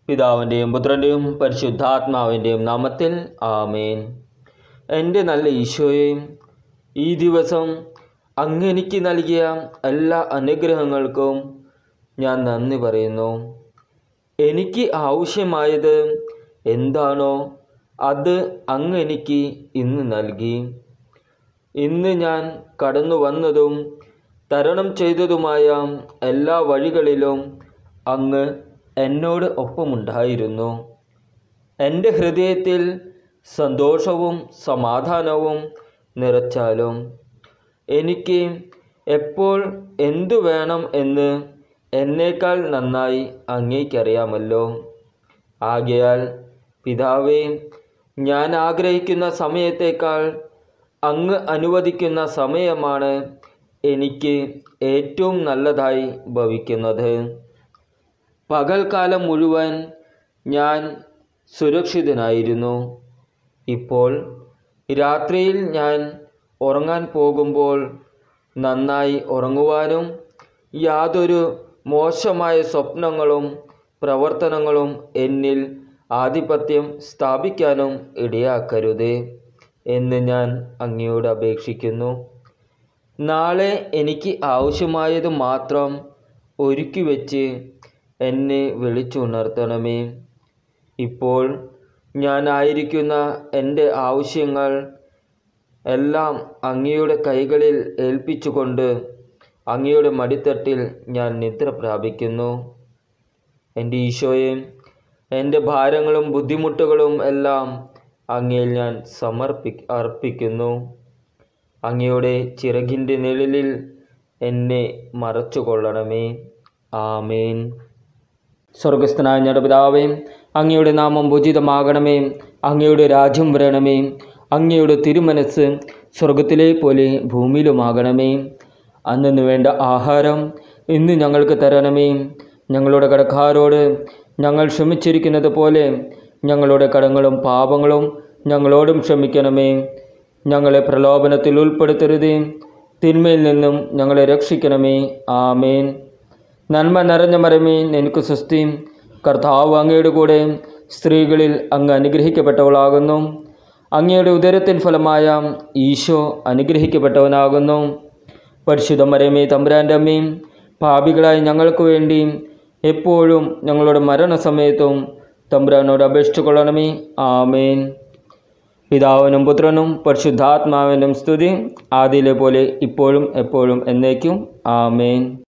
പിതാവിൻ്റെയും പുത്രൻ്റെയും പരിശുദ്ധാത്മാവിൻ്റെയും നാമത്തിൽ ആമേൻ എൻ്റെ നല്ല ഈശോയെ ഈ ദിവസം അങ്ങെനിക്ക് നൽകിയ എല്ലാ അനുഗ്രഹങ്ങൾക്കും ഞാൻ നന്ദി പറയുന്നു എനിക്ക് ആവശ്യമായത് എന്താണോ അത് അങ്ങ് എനിക്ക് ഇന്ന് നൽകി ഇന്ന് ഞാൻ കടന്നു വന്നതും തരണം ചെയ്തതുമായ എല്ലാ വഴികളിലും അങ്ങ് എന്നോട് ഒപ്പമുണ്ടായിരുന്നു എൻ്റെ ഹൃദയത്തിൽ സന്തോഷവും സമാധാനവും നിറച്ചാലും എനിക്ക് എപ്പോൾ എന്തു വേണം എന്ന് എന്നേക്കാൾ നന്നായി അങ്ങേക്കറിയാമല്ലോ ആകയാൽ പിതാവേ ഞാൻ ആഗ്രഹിക്കുന്ന സമയത്തേക്കാൾ അങ്ങ് അനുവദിക്കുന്ന സമയമാണ് എനിക്ക് ഏറ്റവും നല്ലതായി ഭവിക്കുന്നത് പകൽക്കാലം മുഴുവൻ ഞാൻ സുരക്ഷിതനായിരുന്നു ഇപ്പോൾ രാത്രിയിൽ ഞാൻ ഉറങ്ങാൻ പോകുമ്പോൾ നന്നായി ഉറങ്ങുവാനും യാതൊരു മോശമായ സ്വപ്നങ്ങളും പ്രവർത്തനങ്ങളും എന്നിൽ ആധിപത്യം സ്ഥാപിക്കാനും ഇടയാക്കരുത് എന്ന് ഞാൻ അങ്ങയോട് അപേക്ഷിക്കുന്നു നാളെ എനിക്ക് ആവശ്യമായത് മാത്രം ഒരുക്കി വെച്ച് എന്നെ വിളിച്ചുണർത്തണമേ ഇപ്പോൾ ഞാനായിരിക്കുന്ന എൻ്റെ ആവശ്യങ്ങൾ എല്ലാം അങ്ങയുടെ കൈകളിൽ ഏൽപ്പിച്ചുകൊണ്ട് അങ്ങയുടെ മടിത്തട്ടിൽ ഞാൻ നിദ്ര പ്രാപിക്കുന്നു എൻ്റെ ഈശോയെ എൻ്റെ ഭാരങ്ങളും ബുദ്ധിമുട്ടുകളും എല്ലാം അങ്ങയിൽ ഞാൻ സമർപ്പി അർപ്പിക്കുന്നു അങ്ങയുടെ ചിറകിൻ്റെ നിഴലിൽ എന്നെ മറച്ചുകൊള്ളണമേ ആമേൻ സ്വർഗസ്ഥനായ ഞങ്ങളുടെ പിതാവേ അങ്ങയുടെ നാമം ഭുജിതമാകണമേ അങ്ങയുടെ രാജ്യം വരണമേ അങ്ങയുടെ തിരുമനസ് സ്വർഗത്തിലെ പോലെ ഭൂമിയിലുമാകണമേ അന്നു വേണ്ട ആഹാരം ഇന്ന് ഞങ്ങൾക്ക് തരണമേ ഞങ്ങളുടെ കടക്കാരോട് ഞങ്ങൾ ക്ഷമിച്ചിരിക്കുന്നത് പോലെ ഞങ്ങളുടെ കടങ്ങളും പാപങ്ങളും ഞങ്ങളോടും ക്ഷമിക്കണമേ ഞങ്ങളെ പ്രലോഭനത്തിൽ ഉൾപ്പെടുത്തരുതേ തിന്മയിൽ നിന്നും ഞങ്ങളെ രക്ഷിക്കണമേ ആമേൻ നന്മ നിറഞ്ഞ മരമേ നിനക്ക് സ്വസ്തി കർത്താവ് അങ്ങയുടെ കൂടെ സ്ത്രീകളിൽ അങ്ങ് അനുഗ്രഹിക്കപ്പെട്ടവളാകുന്നു അങ്ങയുടെ ഉദരത്തിൻ ഫലമായ ഈശോ അനുഗ്രഹിക്കപ്പെട്ടവനാകുന്നു പരിശുദ്ധ മരമേ തമ്പുരാൻ്റെ അമ്മയും പാപികളായി ഞങ്ങൾക്ക് വേണ്ടി എപ്പോഴും ഞങ്ങളുടെ മരണസമയത്തും തമ്പുരാനോട് അപേക്ഷിച്ചുകൊള്ളണമേ ആമേൻ പിതാവിനും പുത്രനും പരിശുദ്ധാത്മാവിനും സ്തുതി ആദിയിലെ പോലെ ഇപ്പോഴും എപ്പോഴും എന്നേക്കും ആമേൻ